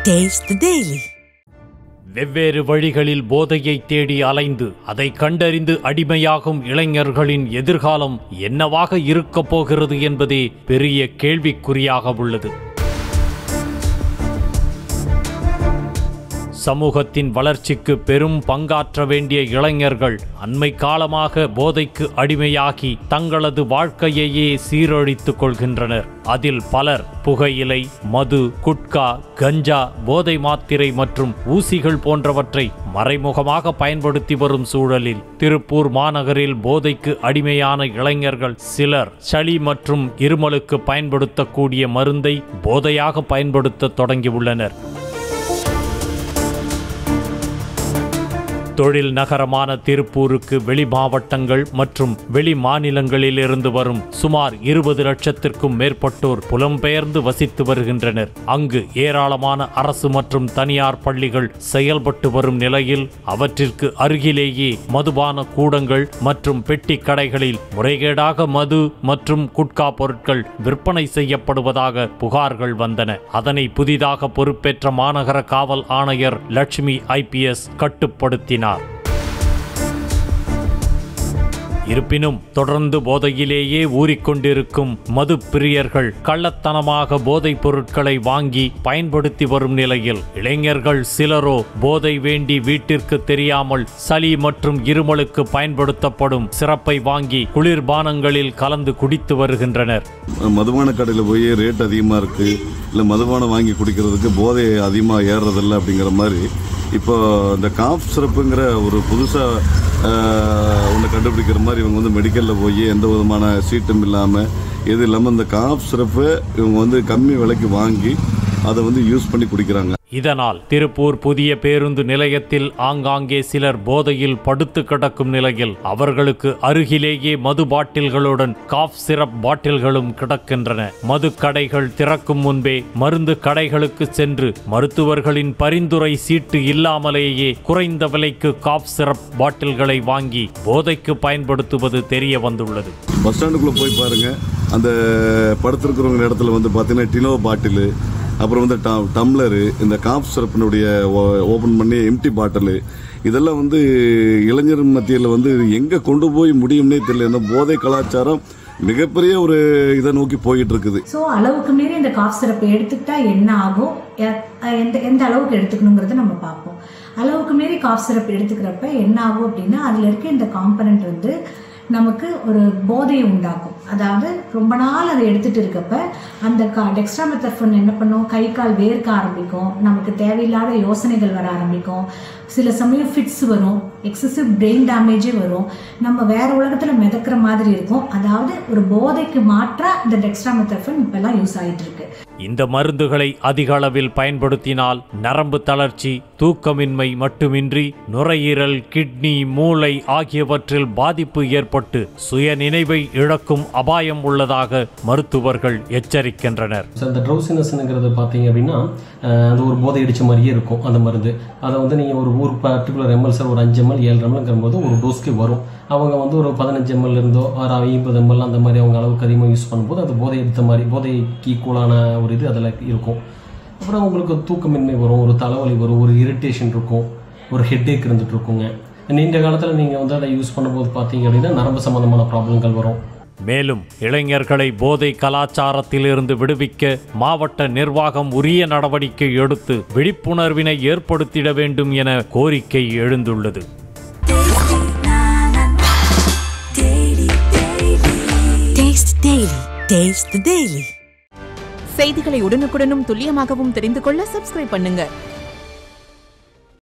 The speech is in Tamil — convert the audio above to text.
Taste the Daily. வெவ்வேறு வழிகளில் போதையை தேடி அலைந்து அதை கண்டறிந்து அடிமையாகும் இளைஞர்களின் எதிர்காலம் என்னவாக இருக்கப் போகிறது என்பதே பெரிய கேள்விக்குறியாக உள்ளது சமூகத்தின் வளர்ச்சிக்கு பெரும் பங்காற்ற வேண்டிய இளைஞர்கள் அண்மை காலமாக போதைக்கு அடிமையாகி தங்களது வாழ்க்கையையே சீரழித்துக் கொள்கின்றனர் அதில் பலர் புகையிலை மது குட்கா கஞ்சா போதை மாத்திரை மற்றும் ஊசிகள் போன்றவற்றை மறைமுகமாக பயன்படுத்தி வரும் சூழலில் திருப்பூர் மாநகரில் போதைக்கு அடிமையான இளைஞர்கள் சிலர் சளி மற்றும் இருமலுக்கு பயன்படுத்தக்கூடிய மருந்தை போதையாக பயன்படுத்த தொடங்கியுள்ளனர் தொழில் நகரமான திருப்பூருக்கு வெளி மாவட்டங்கள் மற்றும் வெளி மாநிலங்களிலிருந்து வரும் சுமார் இருபது லட்சத்திற்கும் மேற்பட்டோர் புலம்பெயர்ந்து வசித்து வருகின்றனர் அங்கு ஏராளமான அரசு மற்றும் தனியார் பள்ளிகள் செயல்பட்டு வரும் நிலையில் அவற்றிற்கு அருகிலேயே மதுபான கூடங்கள் மற்றும் பெட்டி கடைகளில் முறைகேடாக மது மற்றும் குட்கா பொருட்கள் விற்பனை செய்யப்படுவதாக புகார்கள் வந்தன அதனை புதிதாக பொறுப்பேற்ற மாநகர காவல் ஆணையர் லட்சுமி ஐபிஎஸ் கட்டுப்படுத்தினார் இருப்பினும் தொடர்ந்து போதையிலேயே ஊறிக்கொண்டிருக்கும் மது பிரியர்கள் கள்ளத்தனமாக போதைப் பொருட்களை வாங்கி பயன்படுத்தி வரும் நிலையில் இளைஞர்கள் சிலரோ போதை வேண்டி வீட்டிற்கு தெரியாமல் சளி மற்றும் இருமலுக்கு பயன்படுத்தப்படும் சிறப்பை வாங்கி குளிர்பானங்களில் கலந்து குடித்து வருகின்றனர் மதுபான கடையில் போய் ரேட் அதிகமாக இருக்குது இல்லை மதுபானம் வாங்கி குடிக்கிறதுக்கு போதை அதிகமாக ஏறுறதில்ல அப்படிங்கிற மாதிரி இப்போ இந்த காஃப் சிறப்புங்கிற ஒரு புதுசாக ஒன்று கண்டுபிடிக்கிற மாதிரி இவங்க வந்து மெடிக்கலில் போய் எந்த விதமான சீட்டும் இல்லாமல் எது இல்லாமல் இந்த காஃப் சிறப்பை இவங்க வந்து கம்மி விலைக்கு வாங்கி அதை வந்து யூஸ் பண்ணி குடிக்கிறாங்க இதனால் திருப்பூர் புதிய பேருந்து நிலையத்தில் ஆங்காங்கே சிலர் போதையில் படுத்து கிடக்கும் நிலையில் அவர்களுக்கு அருகிலேயே மது பாட்டில்களுடன் காஃப் சிரப் பாட்டில்களும் கிடக்கின்றன மது கடைகள் திறக்கும் முன்பே மருந்து கடைகளுக்கு சென்று மருத்துவர்களின் பரிந்துரை சீட்டு இல்லாமலேயே குறைந்த விலைக்கு காஃப் சிரப் பாட்டில்களை வாங்கி போதைக்கு பயன்படுத்துவது தெரிய வந்துள்ளது பஸ் ஸ்டாண்டுக்குள்ளே போய் பாருங்கள் அந்த படுத்திருக்கிறவங்க இடத்துல வந்து பார்த்தீங்கன்னா டினோ பாட்டிலு அப்புறம் வந்து ட டம்ளரு இந்த காஃப் சிறப்பினுடைய ஓப்பன் பண்ணி எம்டி பாட்டிலு இதெல்லாம் வந்து இளைஞர் மத்தியில் வந்து எங்கே கொண்டு போய் முடியும்னே தெரியல இந்த போதை கலாச்சாரம் மிகப்பெரிய ஒரு இதை நோக்கி போயிட்டு இருக்குது ஸோ அளவுக்கு மீறி இந்த காஃப் சிரப்பை எடுத்துக்கிட்டா என்ன ஆகும் எ- எந்த எந்த அளவுக்கு எடுத்துக்கணுங்கிறத நம்ம பார்ப்போம் அளவுக்கு மீறி காஃப் சிரப் எடுத்துக்கிறப்ப என்ன ஆகும் அப்படின்னா அதில் இருக்க இந்த காம்பனண்ட் வந்து நமக்கு ஒரு போதையை உண்டாக்கும் அதாவது ரொம்ப நாள் அதை எடுத்துட்டு இருக்கப்ப அந்த கா டெக்ஸ்ட்ராமெத்தர்ஃபோன் என்ன பண்ணும் கை கால் வேர்க்க ஆரம்பிக்கும் நமக்கு தேவையில்லாத யோசனைகள் வர ஆரம்பிக்கும் சில சமயம் ஃபிட்ஸ் வரும் எக்ஸசிவ் பிரெயின் டேமேஜே வரும் நம்ம வேற உலகத்தில் மிதக்கிற மாதிரி இருக்கும் அதாவது ஒரு போதைக்கு மாற்றா இந்த டெக்ஸ்ட்ராமெத்தர்ஃபோன் இப்பெல்லாம் யூஸ் ஆயிட்டு இருக்கு இந்த மருந்துகளை அதிக அளவில் பயன்படுத்தினால் நரம்பு தளர்ச்சி தூக்கமின்மை மட்டுமின்றி நுரையீரல் கிட்னி மூளை ஆகியவற்றில் பாதிப்பு ஏற்பட்டு சுய நினைவை இழக்கும் அபாயம் உள்ளதாக மருத்துவர்கள் எச்சரிக்கின்றனர் ஸோ இந்த ட்ரௌசினஸ்ங்கிறது பார்த்தீங்க அப்படின்னா அஹ், அது ஒரு போதை அடித்த மாதிரியே இருக்கும் அந்த மருந்து அதை வந்து நீங்கள் ஒரு ஒரு பர்டிகுலர் எம்எல் சார் ஒரு அஞ்சு எம்எல் ஏழு எம்எல்ங்கிற போது ஒரு டோஸ்க்கு வரும் அவங்க வந்து ஒரு பதினஞ்சு எம்எல் இருந்தோ ஒரு ஐம்பது எம்எல் அந்த மாதிரி அவங்க அளவுக்கு அதிகமாக யூஸ் பண்ணும்போது அது போதை எடுத்த மாதிரி போதைக்கு ஈக்குவலான ஒரு இது அதில் இருக்கும் அப்புறம் உங்களுக்கு தூக்கமின்மை வரும் ஒரு தலைவலி வரும் ஒரு இரிட்டேஷன் இருக்கும் ஒரு ஹெட்டேக் இருந்துட்டு இருக்குங்க நீண்ட காலத்தில் நீங்கள் வந்து அதை யூஸ் பண்ணும்போது பார்த்தீங்க அப்படின்னா நரம்பு சம்மந்தமான ப்ராப்ளங்கள் வரும் மேலும் இளைஞர்களை போதை கலாச்சாரத்திலிருந்து விடுவிக்க மாவட்ட நிர்வாகம் உரிய நடவடிக்கை எடுத்து விழிப்புணர்வினை ஏற்படுத்திட வேண்டும் என கோரிக்கை எழுந்துள்ளது Taste Daily. Taste the Daily. செய்திகளை உடனுக்குடனும் துல்லியமாகவும் தெரிந்து கொள்ள சப்ஸ்கிரைப் பண்ணுங்க